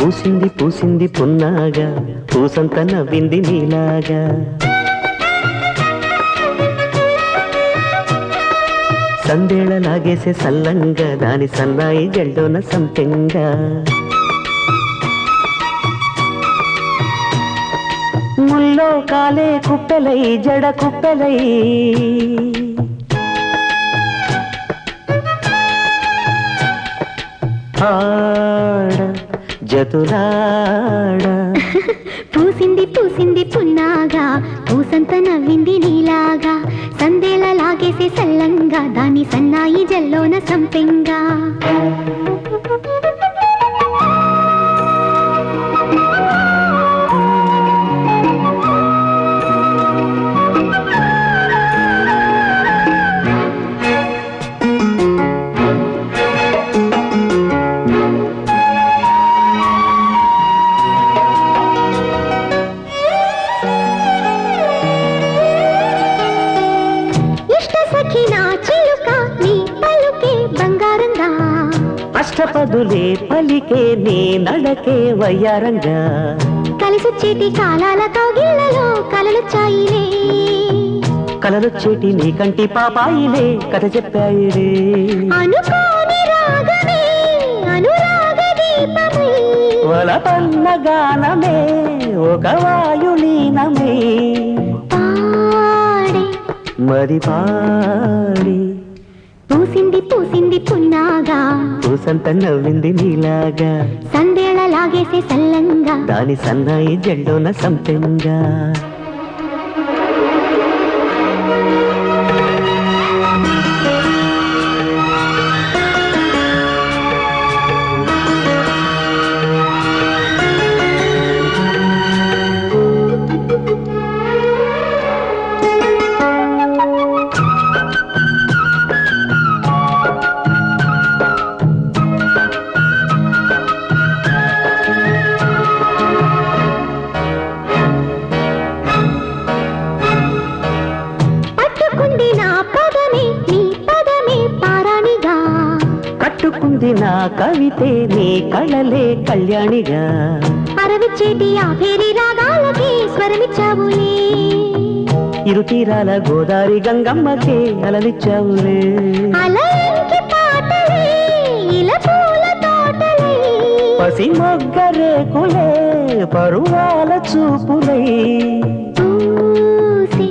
పూసింది పూసింది పున్నాగా పూసంత నవ్వింది నీలాగా సందేళ లాగేసే సల్లంగా దాని సన్నాయి జల్డోన సంపెంగా ముల్లో కాలే కుప్పెలై జడ కుప్పెలై ఆడ జతులాడ పూసింది పూసింది పున్నాగా పూసంత నవ్వింది నీలాగా సందేల లాగేసే సల్లంగా దాని సన్నాయి జల్లోన సంపెంగా ఇష్ట సఖి నా చిలుక నీ పలుకే బంగారంగా అష్టపదులే పలికే నీ నడకే వయ్యారంగా కలిసొచ్చేటి కాలాల కౌగిళ్లలో కలలు చాయిలే కలలొచ్చేటి నీ కంటి పాపాయిలే కథ చెప్పాయిలే అనుకోని రాగమే అనురాగ దీపమై వల పన్న గానమే ఒక వాయులీనమే పాడే మరి పాడి పూసింది పూసింది పున్నాగా పూసంత నవ్వింది నీలాగా సందేళ లాగేసే సల్లంగా దాని సన్నాయి జెండోన సంపెంగా పట్టుకుంది నా పదమే నీ పదమే పారాణిగా కట్టుకుంది నా కవితే నీ కళలే కళ్యాణిగా అరవిచ్చేటి ఆ పేరి రాగాలకి స్వరమిచ్చావులే ఇరు తీరాల గోదారి గంగమ్మకే అలలిచ్చావులే అలయంకి పాటలే ఇల పూల తోటలే పసి మొగ్గరేకులే పరువాల చూపులై పూసి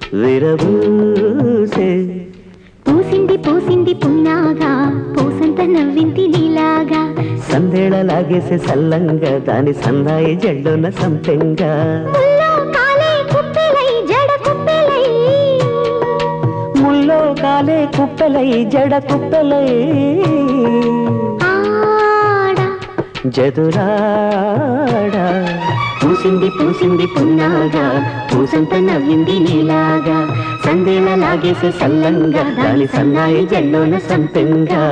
విరబూసే పూసింది పూసింది పున్నాగా పూసంత నవ్వింది నీలాగా సందేళ లాగేసే సల్లంగా దాని సన్నాయి జల్లున సంపెంగా ముల్లో కాలే కుప్పెలై జడ కుప్పెలై ముల్లో కాలే కుప్పెలై జడ కుప్పెలై ఆడ జదురాడా పూసింది పూసింది పున్నాగా పూసంత నవ్వింది నీలాగా సందేళ లాగేసే సల్లంగా దాని సన్నాయి జల్లున సంపెంగా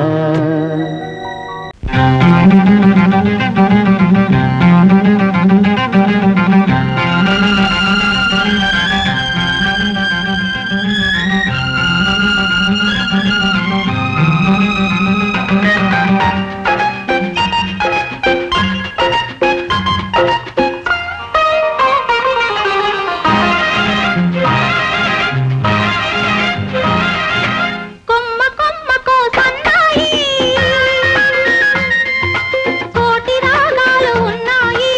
కొమ్మ కొమ్మకో సన్నాయి కోటి రాగాలు ఉన్నాయి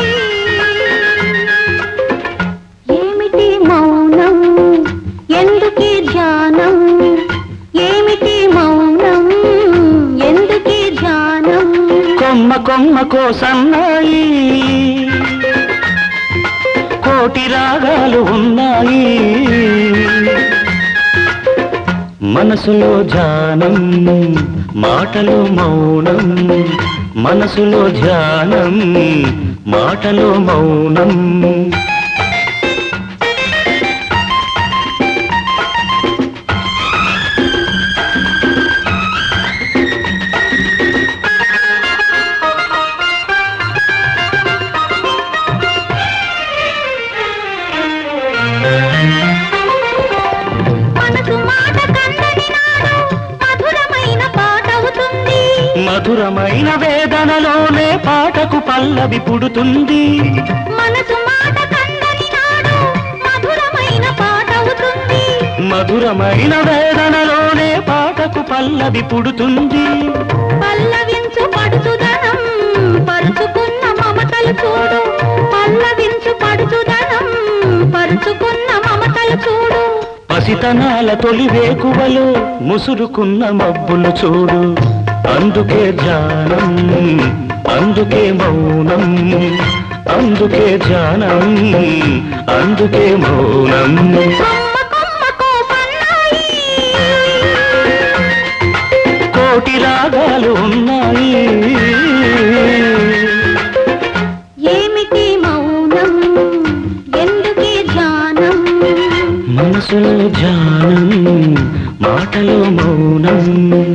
ఏమిటి మౌనం ఎందుకీ ధ్యానం ఏమిటి మౌనం ఎందుకీ ధ్యానం కొమ్మ కొమ్మకో సన్నాయి కోటి రాగాలు ఉన్నాయి మనసులో ధ్యానం మాటలో మౌనం మనసులో ధ్యానం మాటలో మౌనం మనసు మాట కందని నాడు మధురమైన పాటవుతుంది మధురమైన వేదనలోనే పాటకు పల్లవి పుడుతుంది మనసు మాట కందని నాడు మధురమైన పాట అవుతుంది మధురమైన వేదనలోనే పాటకు పల్లవి పుడుతుంది పల్లవించు పడుచుదనం పరుచుకున్న మమతలు చూడు పల్లవించు పడుచుదనం పరుచుకున్న మమతలు చూడు పసితనాల తొలి వేకువలో ముసురుకున్న మబ్బులు చూడు అందుకే ధ్యానం అందుకే మౌనం అందుకే ధ్యానం అందుకే మౌనం కొమ్మ కొమ్మకో సన్నాయి కోటి రాగాలు ఉన్నాయి ఏమిటి మౌనం ఎందుకే ధ్యానం మనసులో ధ్యానం మాటలో మౌనం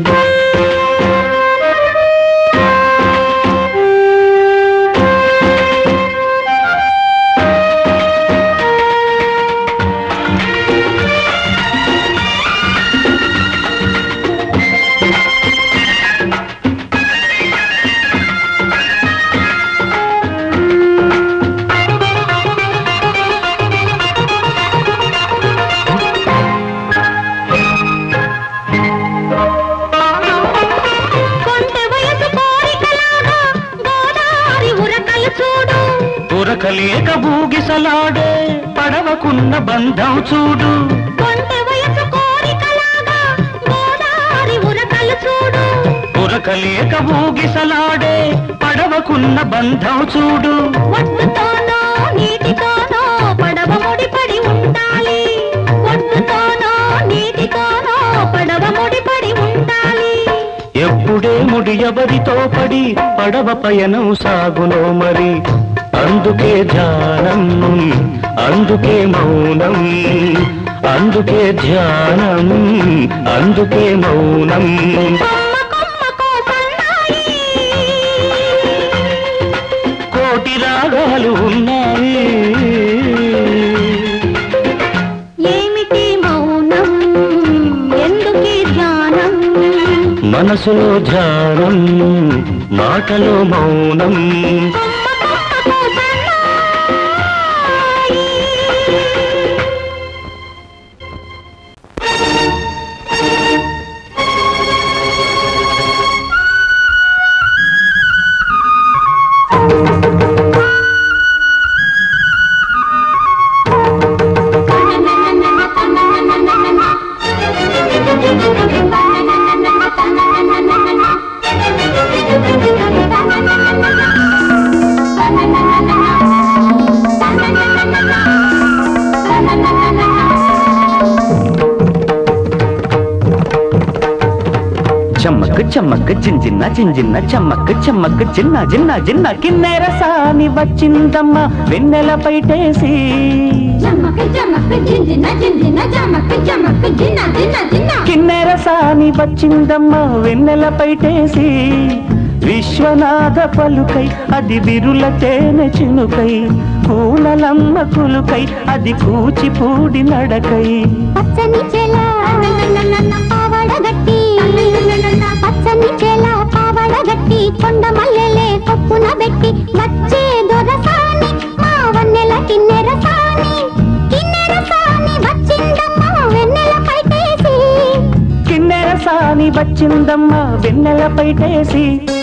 కొంటె వయసు కోరికలాగా గోదావరి ఉరకలు చూడు ఉరకలేక బూగిసలాడే పడవకున్న బంధం చూడు కొంటె వయసు కోరికలాగా గోదావరి ఉరకలు చూడు ఉరకలేక బూగిసలాడే పడవకున్న బంధం చూడు ఒడ్డుతోనో నీటితోనో పడవ ముడిపడి ఉండాలి ఒడ్డుతోనో నీటితోనో పడవ ముడిపడి ఉండాలి ఎప్పుడే ముడి ఎవరితో పడి పడవ పయనం సాగునో మరి అందుకే ధ్యానం అందుకే మౌనం అందుకే ధ్యానం అందుకే మౌనం కొమ్మ కొమ్మకో సన్నాయి కోటి రాగాలు ఉన్నాయి ఏమిటి మౌనం ఎందుకీ ధ్యానం మనసులో ధ్యానం మాటలో మౌనం కొమ్మ కొమ్మకో సన్నాయి చమ్మక్ చమ్మక్ చింజిన్న చింజిన్న చమ్మక్ చమ్మక్ చిన్న చిన్న చిన్న కిన్నెర సాని వచ్చిందమ్మ వెన్నెల పైటేసి జమక్ జమక్ జింజిన జింజిన జమక్ జమక్ జిన్న జిన్న జిన్న కిన్నెర సాని వచ్చిందమ్మ వెన్నెల పైటేసి విశ్వనాథ పలుకై అది విరుల తేనె చినుకై కూనలమ్మ కులుకై అది కూచిపూడి నడకై పచ్చని చెల పావడ గట్టి పచ్చని చెల పావడ గట్టి కొండ మల్లెలే కొప్పున పెట్టి వచ్చే దొరసాని మా వన్నెల కిన్నెర సాని కిన్నెర సాని వచ్చిందమ్మ వెన్నెల పైటేసి కిన్నెర సాని వచ్చిందమ్మ వెన్నెల పైటేసి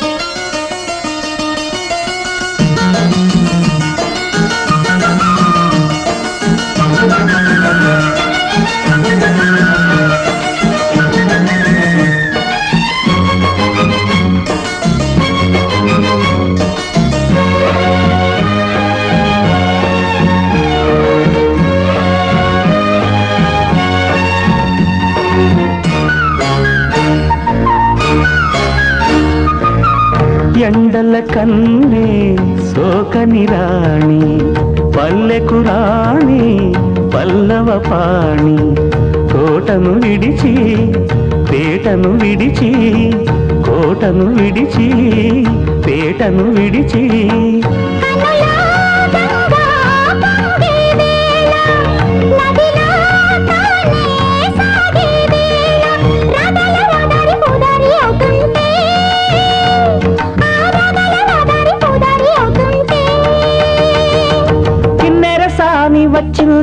ఎండల కన్నే సోకని రాణి పల్లెకు రాణి పల్లవ పాణి కోటను విడిచి పేటను విడిచి కోటను విడిచి పేటను విడిచి కనులా గంగా పొంగే వేళ నదిలా తానే సాగే వేళ రదల రదరి కుదరి అవుతుంటే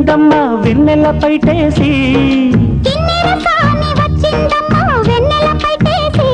వచ్చిందమ్మా వెన్నెల పైటేసి కిన్నెర సాని వచ్చిందమ్మా వెన్నెల పైటేసి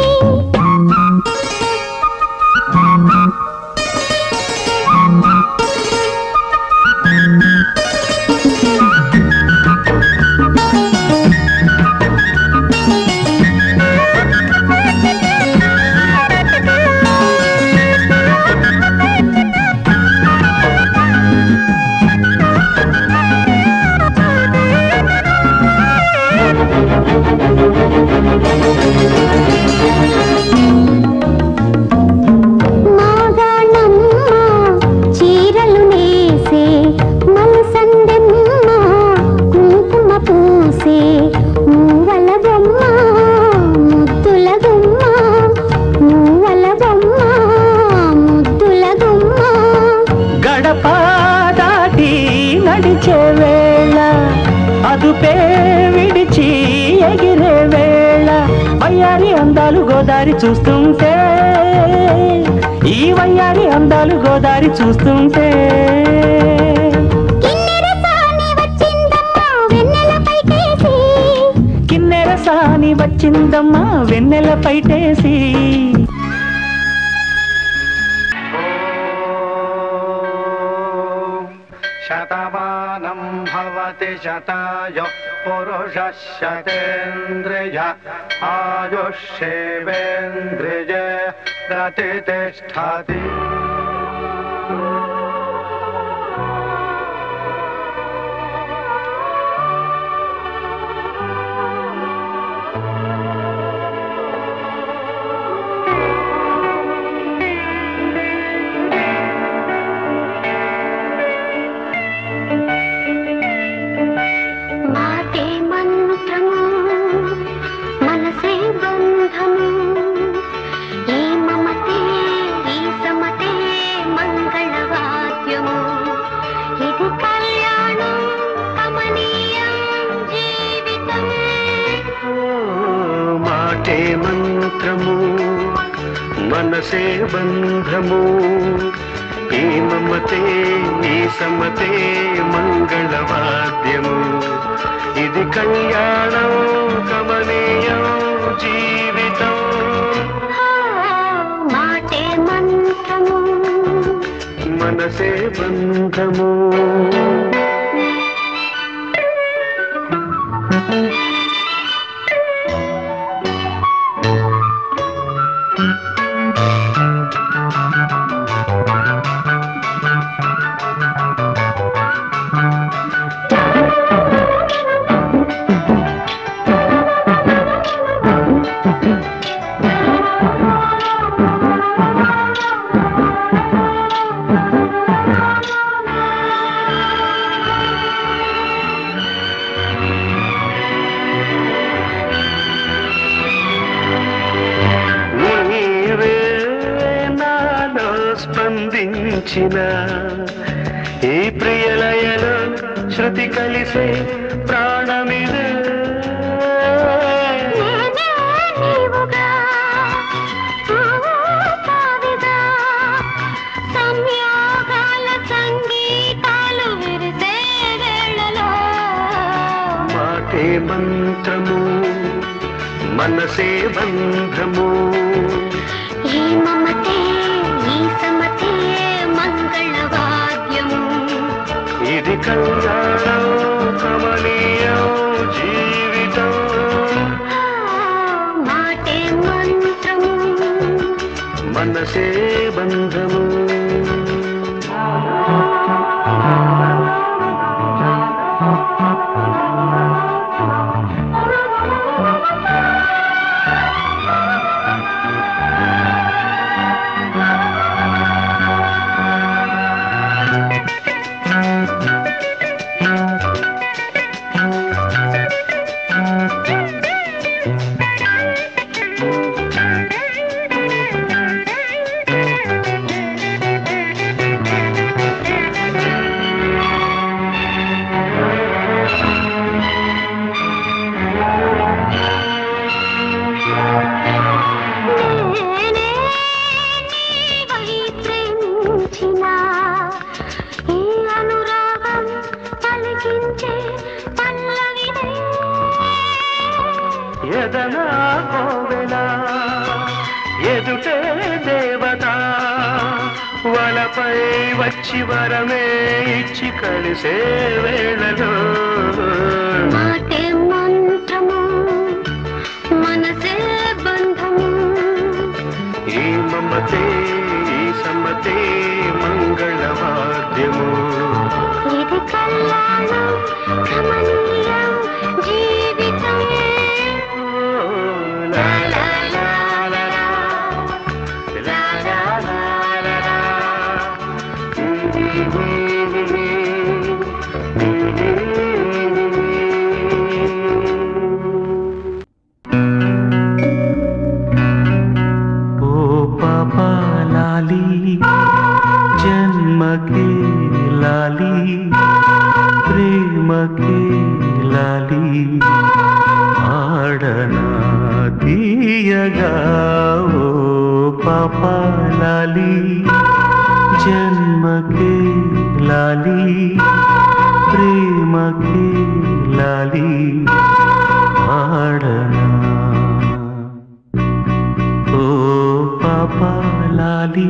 మాగాణమ్మ చీరలు నేసే మలసందెమ్మ కుంకుమ పూసే మూవల బొమ్మ ముద్దుల గుమ్మ మూవల బొమ్మ ముద్దుల గుమ్మ గడప దాటి నడిచే వేళ అదుపే విడిచి ఎగిరే వేళ వయ్యారి అందాలు గోదారి చూస్తుంటే ఈ వయ్యారి అందాలు గోదారి చూస్తుంటే కిన్నెర సాని వచ్చిందమ్మా వెన్నెల పైటేసి కిన్నెర సాని వచ్చిందమ్మా వెన్నెల పైటేసి శతమానం భవతి శతాయ పురుష శతేంద్రియ ఆయుష్యేవేంద్రియ ప్రతిష్టతి మాటే మంత్రము మనసే బంధము ఈ మమతే ఈ సమతే మంగళవాద్యము ఇది కళ్యాణం కమనీయం జీవితం మాటే మంత్రము మనసే బంధము ఈ మమతే ఈ సమతే మంగళవాద్యము ఇది కళ్యాణం కమనీయం జీవితం ఆ, మాటే మంత్రము మనసే బంధము నీవే నాలో స్పందించిన ఈ ప్రియలయలో శృతి కలిసే ప్రాణమిదే నేనే నీవుగా పావిగా సంయోగాల సంగీతాలు విరిసే వేళలో మాటే మంత్రము మనసే బంధము ఈ మమతే ఈ సమతే మంగళవాద్యము ఇది కళ్యాణం కమనీయం జీవితం ఆ, మాటే మంత్రము మనసే బంధము దేవత వలపై వచ్చి వరమే ఇచ్చి కలిసే వేళలో మాటే మంత్రము మనసే బంధము ఈ మమతే ఈ సమ్మతే మంగళవాద్యము ఇది కళ్యాణం కమనీయం జీవితం లా లా లా లా లా. లా లా లా లా లా. ఓ పాపా లాలి జన్మకే లాలి ప్రేమకే లాలి ఆడనా తీయగా ఓ పాపా లాలి జన్మకే లాలి ప్రేమకే లాలి ఆడనా ఓ పాపా లాలి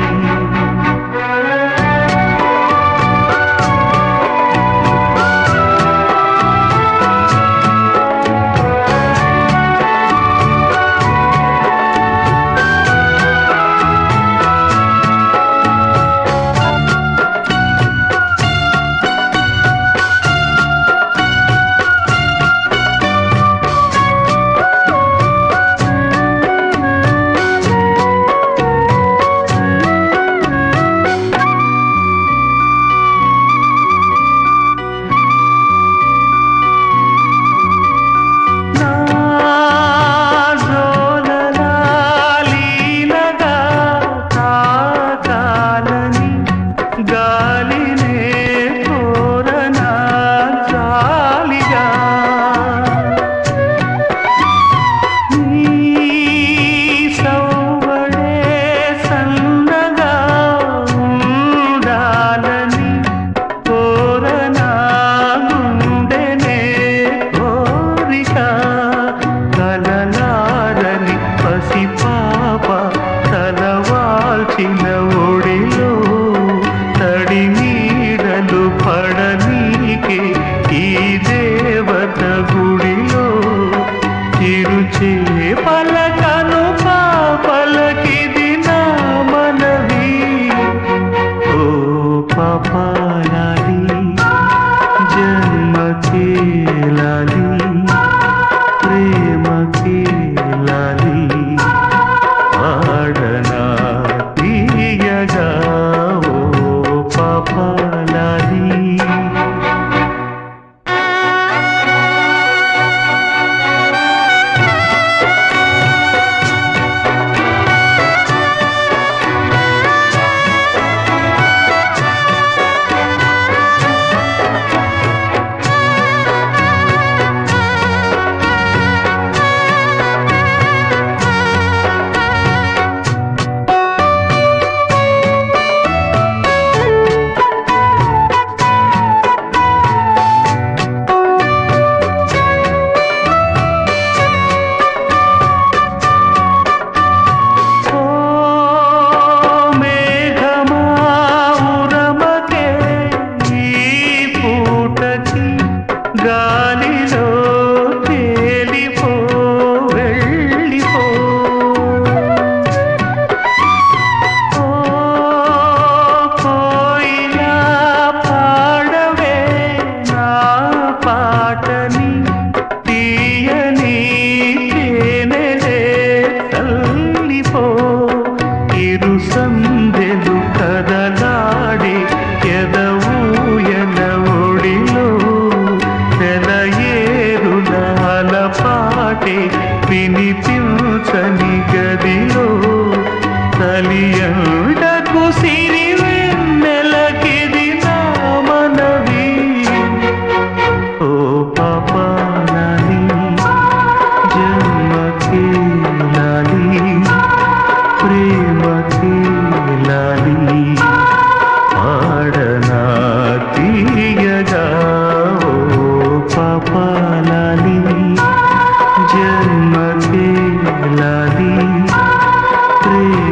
నాజోలలాలీనగా తాకాలని గాలినే కోరనా జాలిగా నీ సౌవడే సన్నగా ఉండాలని కోరనా గుండెనే కోరిక కలలారని పసిపాప తలవాల్చిన ఒడిలో తడి నీడలు పడనీకే ఈ దేవత గుడిలో తిరుచే పలకను పాపలకిది నా మనవి ఓ పాపాలాలి జన్మకే లాలి ప్రేమకే లాలి ఆడనా తీయగా ఓ పాపాలాలి ఓ మేఘమా ఉరమకే ఈ పూటకి గాలిలో తేలిపో వెళ్ళిపో ఓ కోయిలా పాడవే నా పాటని తీయని తేనెలే తల్లిపో ఇరు సందెలు కదలాడి ఎదవూయన ఒడిలో తెలయేరులాల పాటే వినిపించని గదిలో కలియండకు సిరి వెన్నెలకిది నా మనవి ఓ పాపాలని జన్మకే లాలి ప్రేమకే లాలి ఆడనా తీయగా ఓ పాపాలాలి జన్మకే లాలి ప్రేమ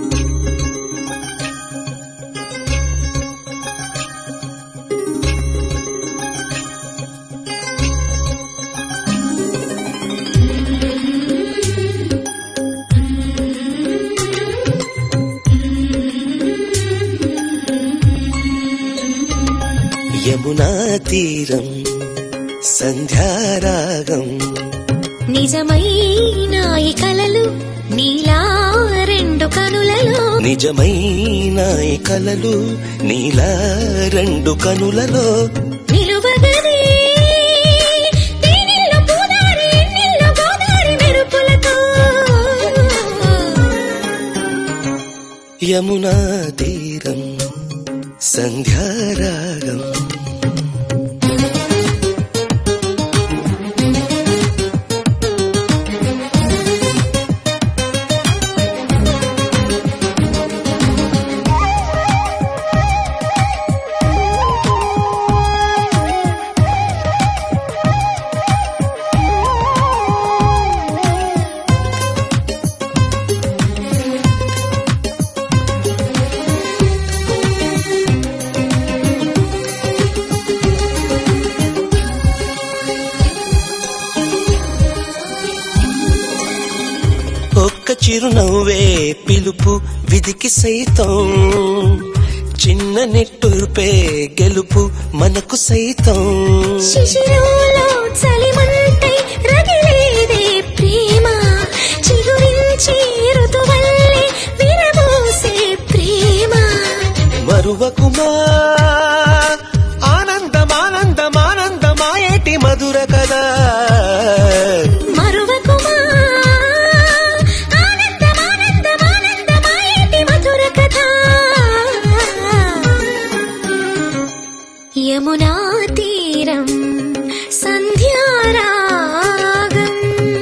యమునా తీరం సంధ్యారాగం నిజమైన ఈ కలలు నీలా రెండు కనులలో నిజమైన ఈ కలలు నీలా రెండు కనులలో నిలువగనే తేనెల్లో పూదారి ఎన్నెల్లో గోదారి మెరుపులతో యమునా తీరం సంధ్యారాగం ఒక్క చిరునవ్వే పిలుపు విధికి సైతం చిన్న నిట్టూర్పే గెలుపు మనకు సైతం శిశిరంలో చలిమంటై రగిలేదే ప్రేమ చిగురించి ఋతువల్లే విరబోసే ప్రేమ మరువకుమా ఆనందమానందమానందమాయేటి మధుర కదా మరువకుమా ఆనందమానందమానందమాయేటి మధుర కథ యమునా తీరం సంధ్యారాగం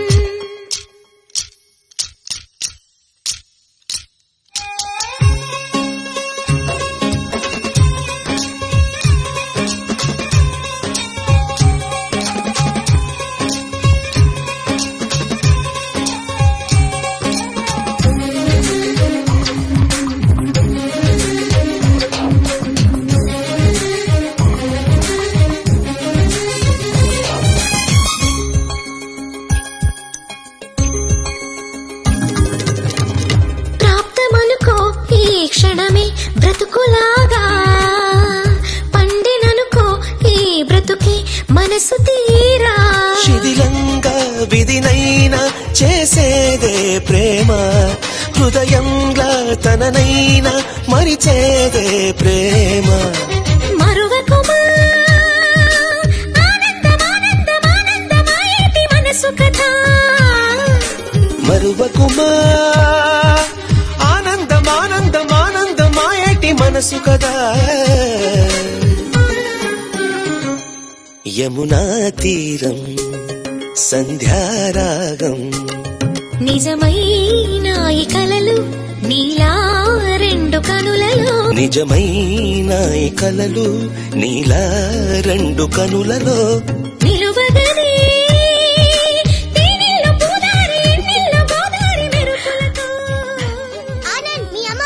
ప్రాప్తమనుకో ఈ క్షణమే బ్రతుకులాగా పండిననుకో ఈ బ్రతుకి మనసు తీరా శిథిలంగా విధినైనా చేసేదే ప్రేమ హృదయంలా తననైనా మరిచేదే ప్రేమ మరువకుమా ఆనందమానందమానందమాయేటి మనసు కథ మరువకుమా ఆనందమానందమానందమాయేటి మనసు కదా యమునా తీరం సంధ్యారాగం నిజమైన ఈ కలలు నీలా రెండు కనులలో నిజమైన ఈ కలలు నీలా రెండు కనులలో నిలువగనే తేనెల్లో పూదారి ఎన్నెల్లో గోదారి మెరుపులతో ఆనంద్ మీ అమ్మ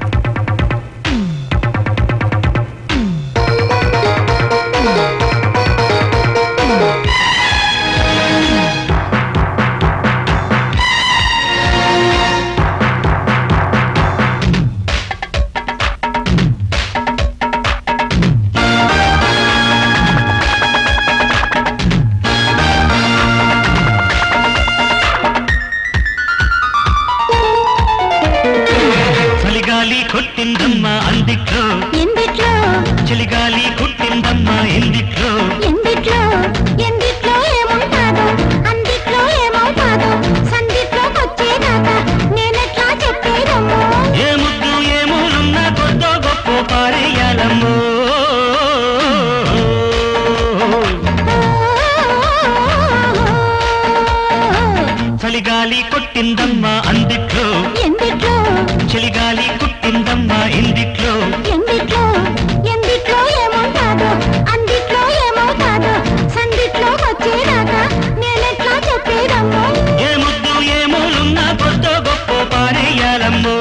చలిగాలి కొట్టిందమ్మా అందిట్లో ఎందిట్లో చలిగాలి కొట్టిందమ్మా ఎందిట్లో ఎందిట్లో ఎందిట్లో ఏముంటాదో అందిట్లో ఏమవుతాదో సందిట్లోకొచ్చేదాకా నేనెట్లా చెప్పేదమ్మో ఏ ముద్దు ఏ మూలున్న కొద్దో గొప్ప పారేయాలమ్మో చలిగాలి కొట్టిందమ్మా అందిట్లో ఎందిట్లో చలిగాలి కొట్టిందమ్మా ఎందిట్లో ఎందిట్లో ఎందిట్లో ఏముంటాదో అందిట్లో ఏమవుతాదో సందిట్లో వచ్చేదాకా నేనెట్లా చెప్పేదమ్మో ఏ ముద్దు ఏ మూలున్న కొద్దో గొప్ప పారేయాలమ్మో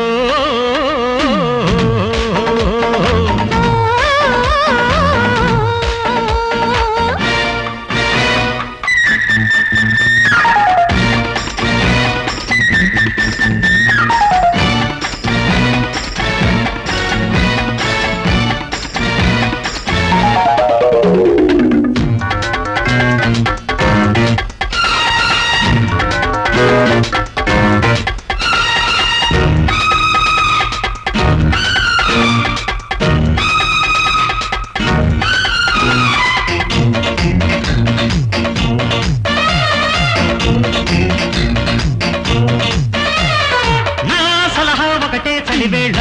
ఆ చలివేళ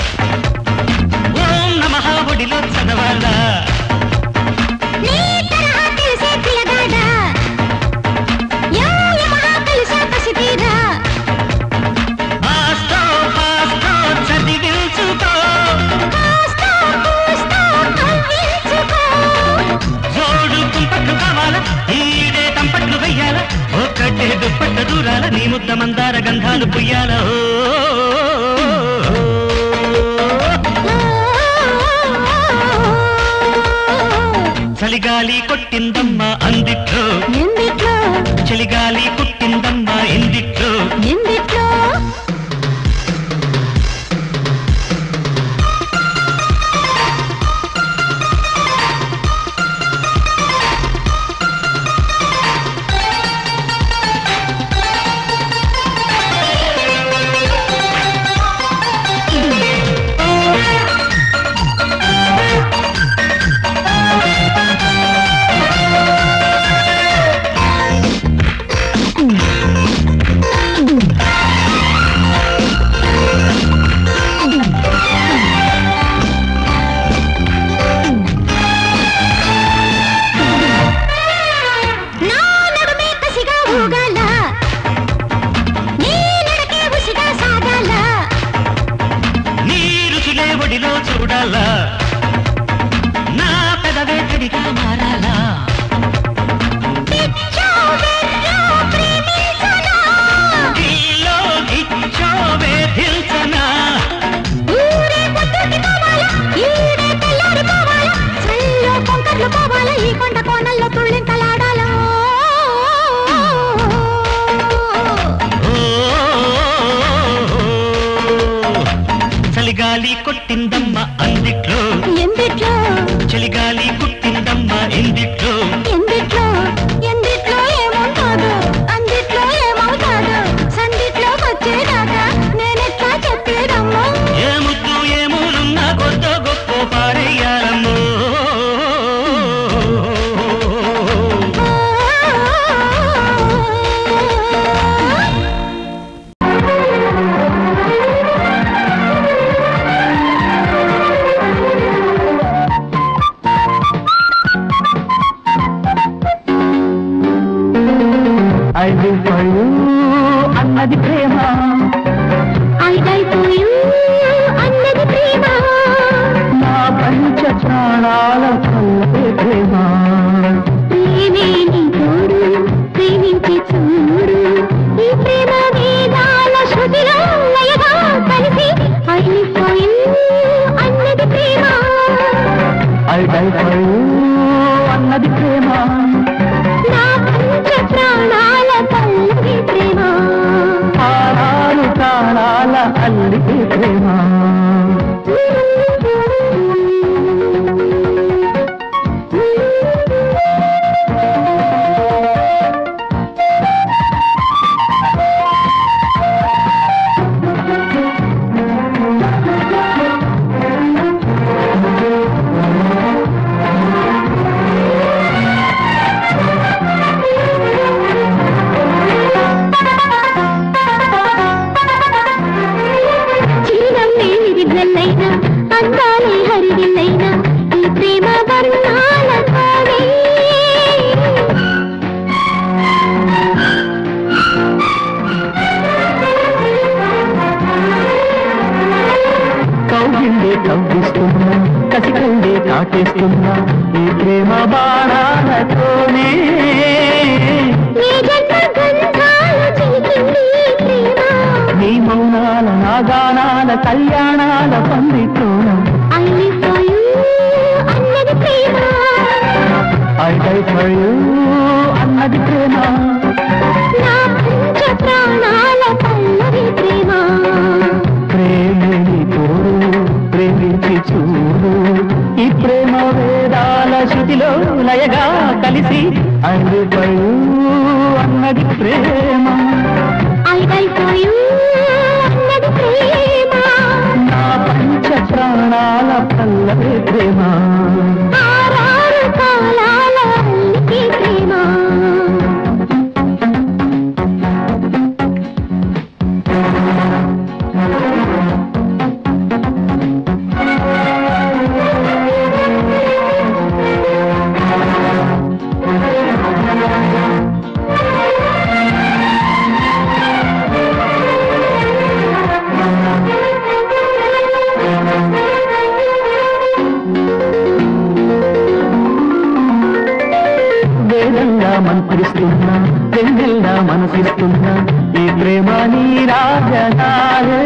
ఓం నమ ఒడిలో చదవాలా నీ తరహా తెలిసే పిల్లగాడ యా యమహా కలిసే పసితీరా ఆస్తో పాస్తో చదివించుకో కాస్త కూస్త కవ్వించుకో జోడు కుంపట్లు కావాలా ఈడే తంపట్లు వెయ్యాల ఒక్కటే దుప్పట్ట దూరాల నీ ముద్ద మందార గంధాలు పుయ్యాల ఓ చలిగాలి కొట్టిందమ్మా అందిట్లో ఎందిట్లో చలిగాలి కుట్టిందమ్మా ఎందిట్లో ఎందిట్లో నా నడుమే కసిగా ఊగాల నీ నడకే ఉసిగా సాగాల నీ రుచులే ఒడిలో చూడాలా నా పెదవే తడిగా మారాలా పిచ్చో వెర్రో ప్రేమించనా ఇల్లో ఇచ్చో వేధించనా ఊరే పొద్దుకి పోవాలా ఈడే తెల్లారి పోవాలా చల్లో కొంకర్లు పోవాలా ఈ కొండ కోనల్లో తుళ్ళింతలాడాలా ఓ చలిగాలి కొట్టిందమ్మ అందిట్లో ఎందిట్లో చలిగాలి కుట్టిందమ్మ ఎందిట్లో ఎందిట్లో ఎందిట్లో ఏముంటాదు అందిట్లో ఏమవుతాదు సందిట్లో వచ్చేదాకా నేనెట్లా చెప్పేదమ్మా ఏ ముద్దు ఏ మూలున్నా కొత్త గొప్ప పారేయాలమ్మో అన్నది ప్రేమ ఐదైపోయూ అన్నది ప్రేమ నా పంచ ప్రాణాల కల్లే ప్రేమ ప్రేమే నీ తోడు ప్రేమించి చూడు ఈ ప్రేమ వేదాల శృతిలో లయగా కలిసి అయిపోయూ అన్నది ప్రేమ ఐదైపోయూ అన్నది ప్రేమ నా పంచ ప్రాణాల పల్లవి ప్రేమ ఆరాలు ప్రాణాల అల్లికి ప్రేమ చీరం లేని విద్యలైనా అందాలే హరివిల్లైనా ఈ ప్రేమ వర్ణాలతోనే కౌగిళ్ళే కవ్విస్తున్నా కసికండే కాటేస్తున్నా ఈ ప్రేమ బాణాలతోనే ఏ జన్మ గంధాలు చిలికింది ఈ ప్రేమ నీ మౌనాల నాగానాల కళ్యాణాల పండితోన I live for you అన్నది ప్రేమ ఐ డై ఫర్ యూ అన్నది ప్రేమ నా పంచ ప్రాణాల పల్లవి ప్రేమ ప్రేమిని తోడు ప్రేమించి చూడు ఈ ప్రేమ వేదాల శృతిలో లయగా కలిసి ఐ డై ఫర్ యూ అన్నది ప్రేమ I die for you అన్నది ప్రేమ నా పంచ ప్రాణాల పల్లవి ప్రేమ ఆరారు కాలాల అల్లికి ప్రేమ మంత్రిస్తున్నా పెళ్ళిల్లా మనసిస్తున్నా ఈ ప్రేమ నీ రాజనాలే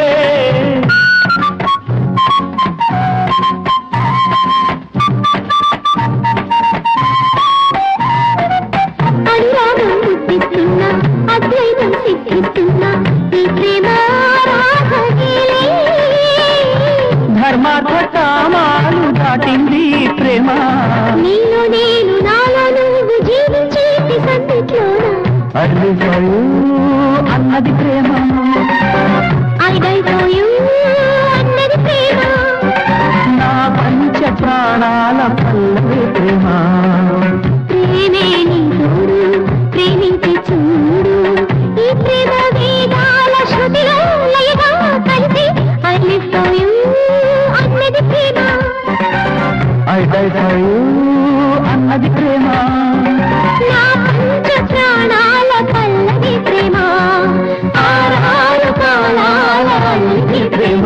అనురాగం పుట్టిస్తున్నా అద్వైతం సిద్ధిస్తున్నా ఈ ప్రేమ రాగగీలే. ధర్మార్థ కామాలు దాటింది ఈ ప్రేమ నీలో నేను నాలో నువ్వు జీవించేటి సందిట్లోన అల్లిపోయు అన్నది ప్రేమ I die for you అన్నది ప్రేమ నా పంచ ప్రాణాల పల్లవి ప్రేమ ప్రేమే నీ తోడు ప్రేమించి చూడు ఈ ప్రేమ వేదాల శృతిలో లయగా కలిసి I live for you అన్నది ప్రేమ ఐ డై ఫర్ యూ అన్నది ప్రేమ నా పంచ ప్రాణాల పల్లవి ప్రేమ ఆరారు కాలాల అల్లి ప్రేమ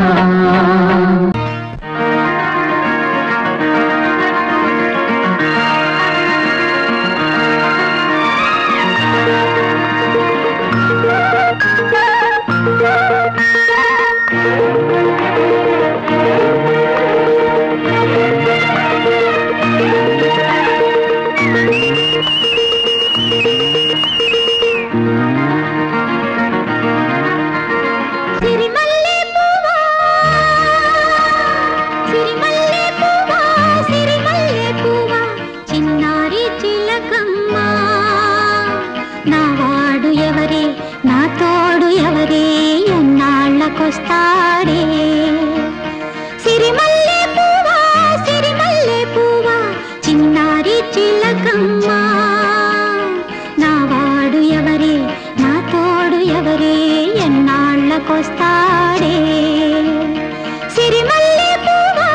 సిరిమల్లె పువ్వా సిరిమల్లె పువ్వా సిరిమల్లె పువ్వా చిన్నారి చిలకమ్మ నా వాడు ఎవరే నా తోడు ఎవరే ఎన్నాళ్ళకొస్తాడే సిరిమల్లె పువ్వా సిరిమల్లె పువ్వా చిన్నారి చిలకమ్మ నా వాడు ఎవరే నా తోడు ఎవరే ఎన్నాళ్ళకొస్తాడే సిరిమల్లె పువ్వా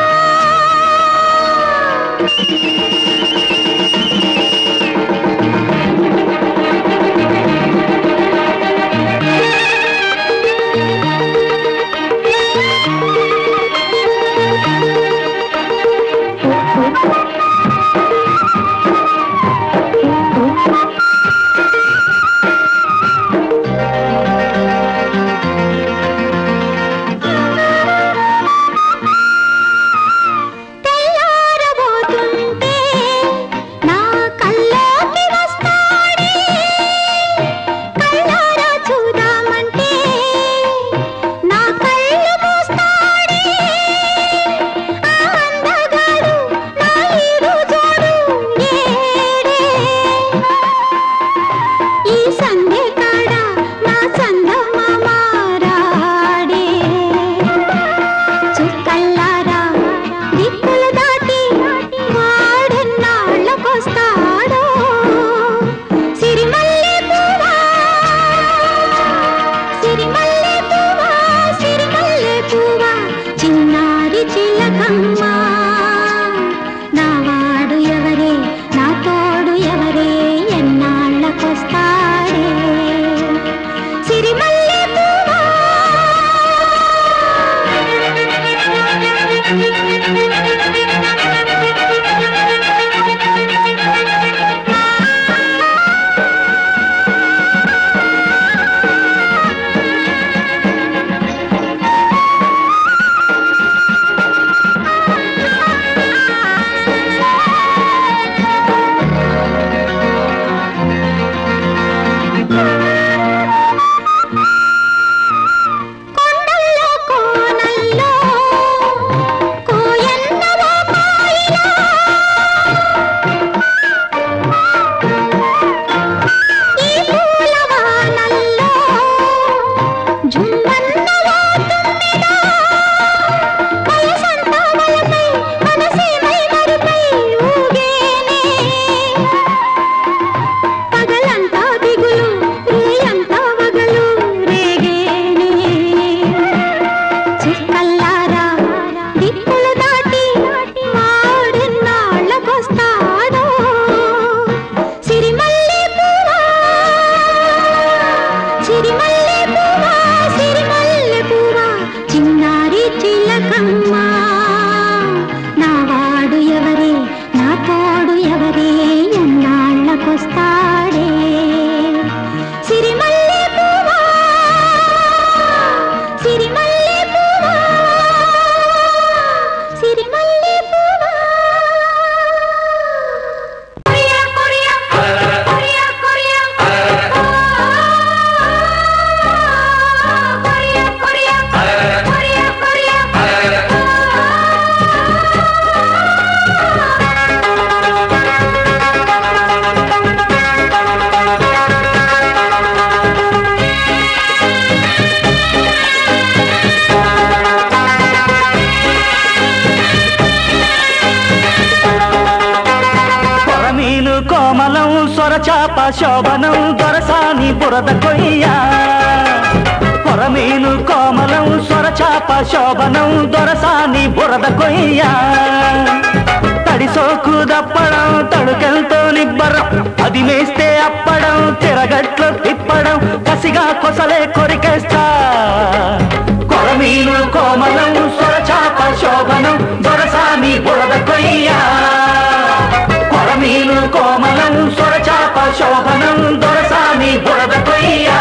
శోభనం దొరసాని బురద కొయ్య కొరమీను కోమలం స్వరచాప శోభనం దొరసాని బురద కొయ్య తడి సోకు దప్పడం తడుకెళ్తో నిబ్బరం అది మేస్తే అప్పడం తిరగట్లు తిప్పడం కసిగా కొసలే కొరికేస్తా కొరమీను కోమలం స్వరచాప శోభనం దొరసాని బురద కొయ్యా కొరమీను కోమలం స్వరచాప శోభనం దొరసాని బురద కొయ్యా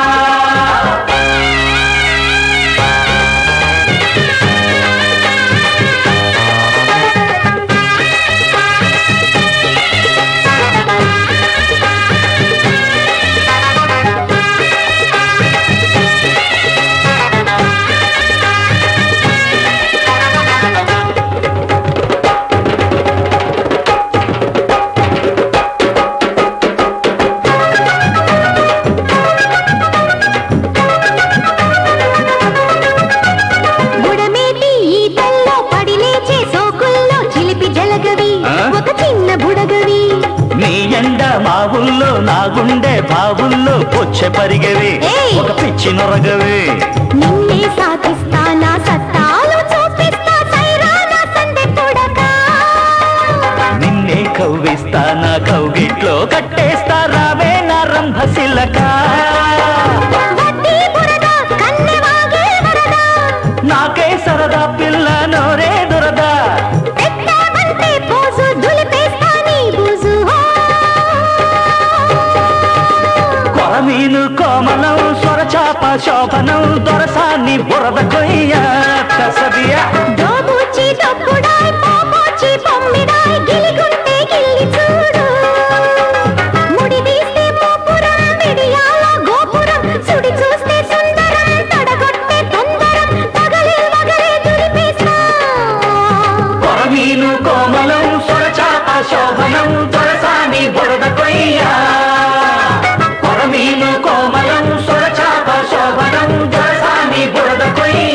బుడమేటి ఈతల్లో పడి లేచే సోకుల్లో చిలిపి జలగవి ఆ? ఒక చిన్న బుడగవి నీ ఎండ మా ఊళ్ళో నా గుండె బావుల్లో పొచ్చే పరిగవి ఏయ్! ఒక పిచ్చి నొరగవి నిన్నే సాధిస్తా నా సత్తాలు చూపిస్తా సైరానా సందె పుడకా నిన్నే కవ్విస్తా నా కౌగిట్లో కట్టేస్తా రావే నా రంభశిలక వడ్డీ బురద కన్నె వాగే వరద నాకే సరదా పిల్ల నోరే దురదా పెట్టావంటే పోజు దులిపేస్తా నీ బూజు కొరమీను కోమలం స్వరచాప శోభనం దొరసాన్ని బురద కొయ్య కసదియా దోబూచి దొప్పుడాయ్ పోపోచి పొమ్మిడాయ్ గిలిగుంటే గిల్లి చూడు ముడి తీస్తే మోపురం మిడియాల గోపురం సుడి చూస్తే సుందరం తడగొట్టే తొందరం పగలే మగలే దులిపేస్తా కొరమీను కోమలం స్వరచాప శోభనం దొరసాని బురద కొయ్య కొరమీను కోమలం స్వరచాప శోభనం దొరసాని బురద కొయ్య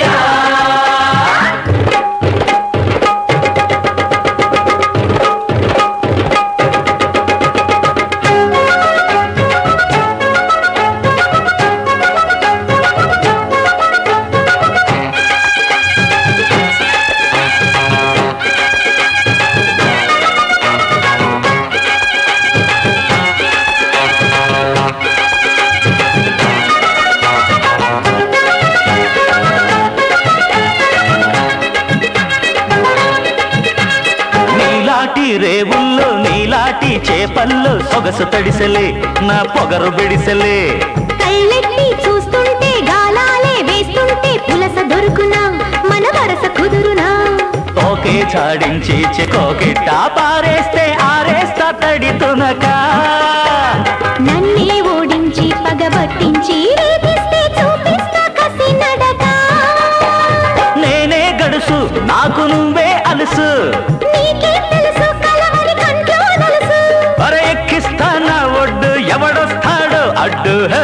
నీలాటి రేవుల్లో నీలాటి చేపల్లో సొగసు తడిసెలే నా పొగరు బిడిసెలే కళ్ళెట్టి చూస్తుంటే గాలాలే వేస్తుంటే పులస దొరుకునా మన వరస కుదురునా ఓకే చాడించి చెకోకిట్ట పారేస్తే ఆరేస్తా తడి తునక నన్నే ఓడించి పగబట్టించి రేపిస్తే చూపిస్తా కసి నడక నేనే గడుసు నాకు నువ్వే అలుసు నీకే తెలుసు కలవరి కంట్లో నలుసు అరే ఎక్కిస్తానా ఒడ్డు ఎవడొస్తాడు అడ్డు హే.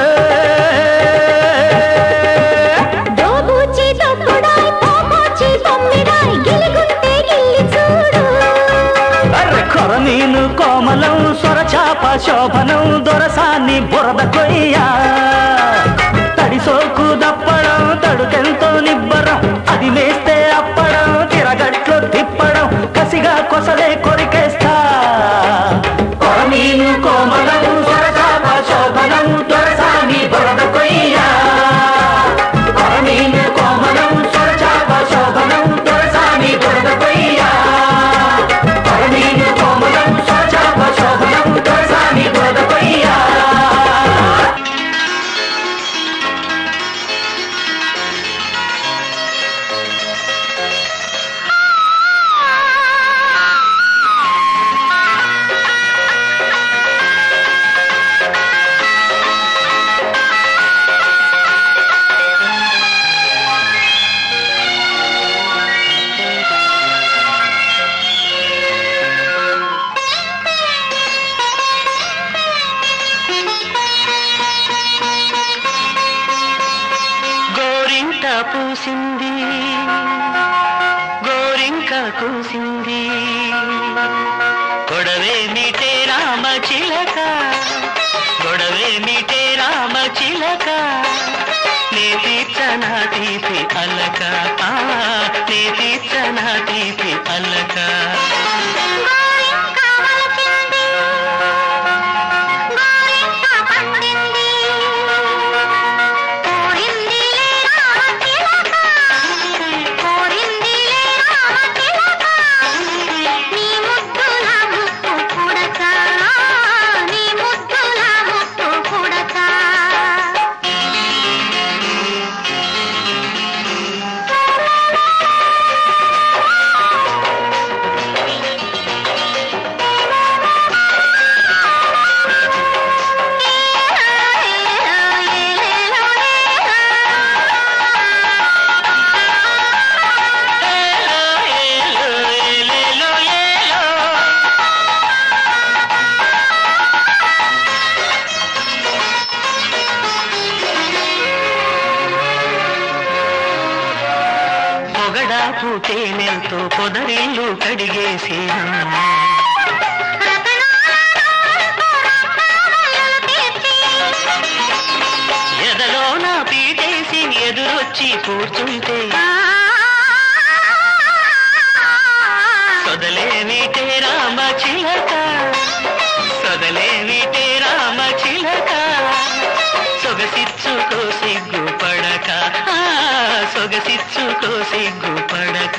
దోబూచి దొప్పుడాయ్ పోపోచి బొమ్మిడాయ్ గిలిగుంటే గిల్లి చూడు అర్రె కొరమీను కోమలం స్వరచాప శోభనం దొరసాన్ని బురద కొయ్యా తడి సోకు దప్పడం తడుకెంతో నిబ్బరం అది వేస్తే అప్పడం తిరగట్లు తిప్పడం కసిగా కొసలే కొరికేస్తా కొరమీను కోమలం స్వరచాప శోభనం దొరసాన్ని బురద కొయ్యా కొరమీను కోమలం స్వరచాప శోభనం దొరసాన్ని బురద కొయ్యా కొరమీను కోమలం స్వరచాప శోభనం దొరసాన్ని బురద కొయ్యా గోరింట పూసింది గోరింక కూసింది కొడవే మిటే రామ చిలక సొదలేమిటే రామ చిలక నే తీర్చనా తీపి అలక ఆ, నే తీర్చనా తీపి అలక గోరింక వలచింది గోరింక పండింది కోరిందిలే రామ చిలక కోరిందిలే రామ చిలక నీ ముద్దుల ముక్కు పుడక నీ ముద్దుల ముక్కు పుడక ఏలో, ఏలో, ఏలేలో, ఏలో. పొగడా పూతేనెంతో పొదరిల్లు కడిగేసి ఎదలో నా పీటేసి ఎదురొచ్చి కూర్చుంటే సొదలేమిటే రామ చిలక సొదలేమిటే రామ చిలక సొగసిచ్చుకో సిగ్గు పడక ఆ, సొగసిచ్చుకో సిగ్గు పడక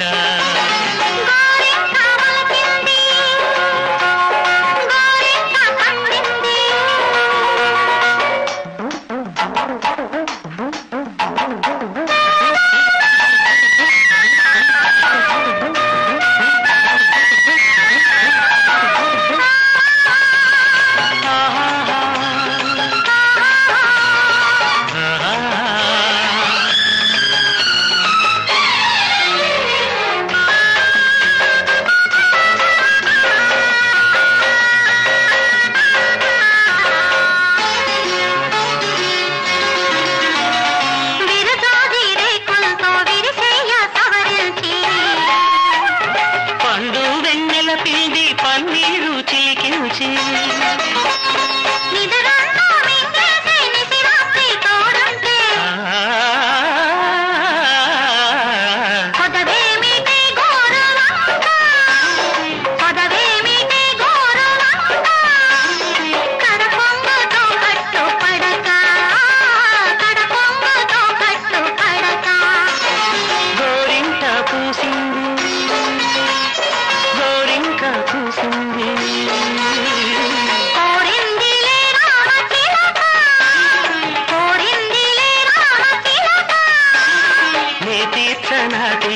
పండు వెన్నెల పిండి పన్నీరు చిలికించి ఆ, కొదవేమిటి గోరువంక కొదవేమిటి గోరువంక కడపొంగుతో కట్టు పడక కడపొంగుతో కట్టు పడక గోరింట పూసింది గోరింక పూసింది కోరిందిలే రామ చిలక కోరిందిలే రామ చిలక నే తీర్చనా